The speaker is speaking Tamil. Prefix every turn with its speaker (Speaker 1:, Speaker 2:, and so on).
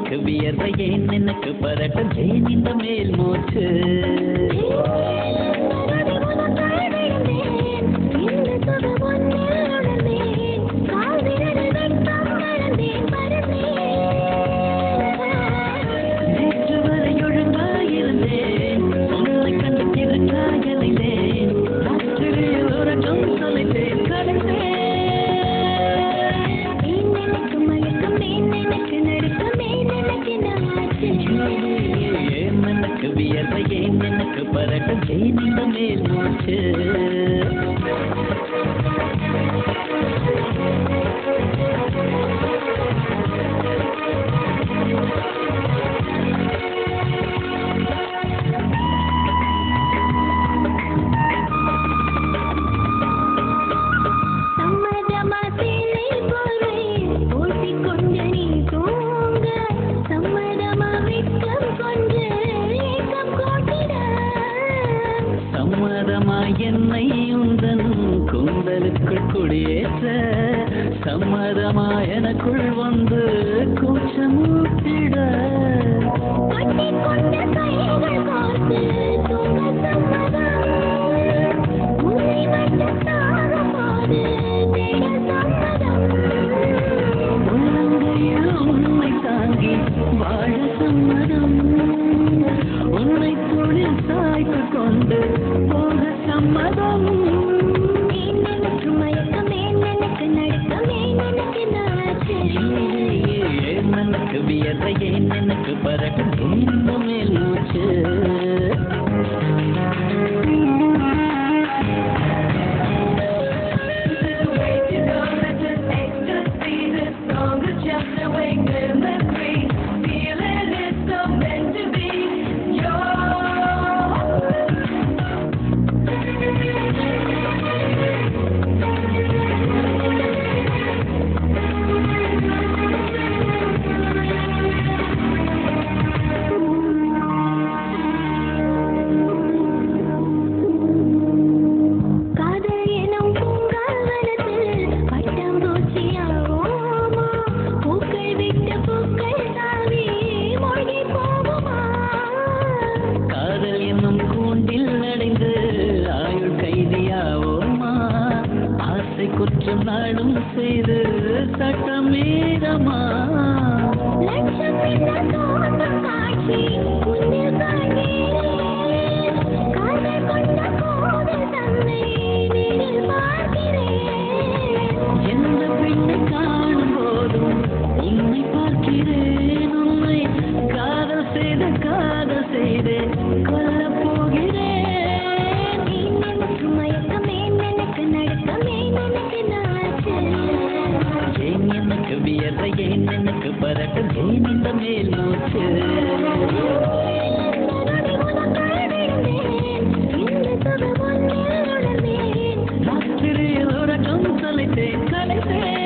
Speaker 1: எனக்கு வியர்வை ஏன் எனக்கு பரட்டும் ஏன் இந்த மேல் மூச்சு நேற்று வரை ஒழுங்காயிருந்தேன் உன்னை கண்டு திருக்காயலினேன் ராத்திரியில் உறக்கம் தொலைத்தேன் கலைந்தேன் ஏன் எனக்கு வியர்வை ஏன் எனக்கு பரட்டும் ஏன் இந்த மேல் மூச்சு
Speaker 2: சம்மதமா சேலை போர்வை போர்த்திக்கொண்டு நீ தூங்க சம்மதமா வெட்கம் கொண்டு ஏக்கம் கோட்டிட
Speaker 1: சம்மதமாய் என்னை உந்தன் கூந்தலுக்குள் குடியேற்ற சம்மதமாய் எனக்குள் வந்து கூச்சமூட்டிட
Speaker 2: கட்டிக்கொண்ட கைகள் கோர்த்து தூங்க சம்மதம் உன்னை மட்டும் தாகம் போது தேட சம்மதம்
Speaker 1: உள்ளங்கையில் உன்னை தாங்கி வாழ சம்மதம் உன்னை தொழில் சாய்த்து கொண்டு போக சம்மதம்
Speaker 2: ஏன் எனக்கு மயக்கம் ஏன் எனக்கு நடுக்கம் ஏன் எனக்கு நாச்சு
Speaker 1: ஏன் எனக்கு வியர்வை ஏன் எனக்கு பரட்டும் ஏன் இந்த மேல் மூச்சு
Speaker 2: காதல் எனும் பூங்காவனத்தில் பட்டாம்பூச்சியாவோமா பூக்கள் விட்டு பூக்கள் தாவி மூழ்கி போகுமா
Speaker 1: காதல் என்னும் கூண்டில் அடைந்து ஆயுள் கைதியாவோமா ஆசை குற்றம் நாடும் செய்து சட்டம் மீறமா
Speaker 2: லட்சம் என்ற தோன்றும் காட்சி உன்னில் காண்கிறேன் காதல் கொண்ட கோவில் தன்னை நேரில் பார்க்கிறேன்
Speaker 1: எந்த பெண்ணை காணும் போதும் உன்னை பார்க்கிறேன் உன்னை காதல் செய்த காதல் செய்து கொல்லப் போகிறேன்
Speaker 2: ஏன் எனக்கு மயக்கம் ஏன் எனக்கு நடுக்கம் ஏன் எனக்கு நாச்சு
Speaker 1: ஏன் எனக்கு வியர்வை ஏன் எனக்கு பரட்டும் ஏன் இந்த மேல் மூச்சு ராத்திரியில் உறக்கம் தொலைத்தேன் கலைத்தேன்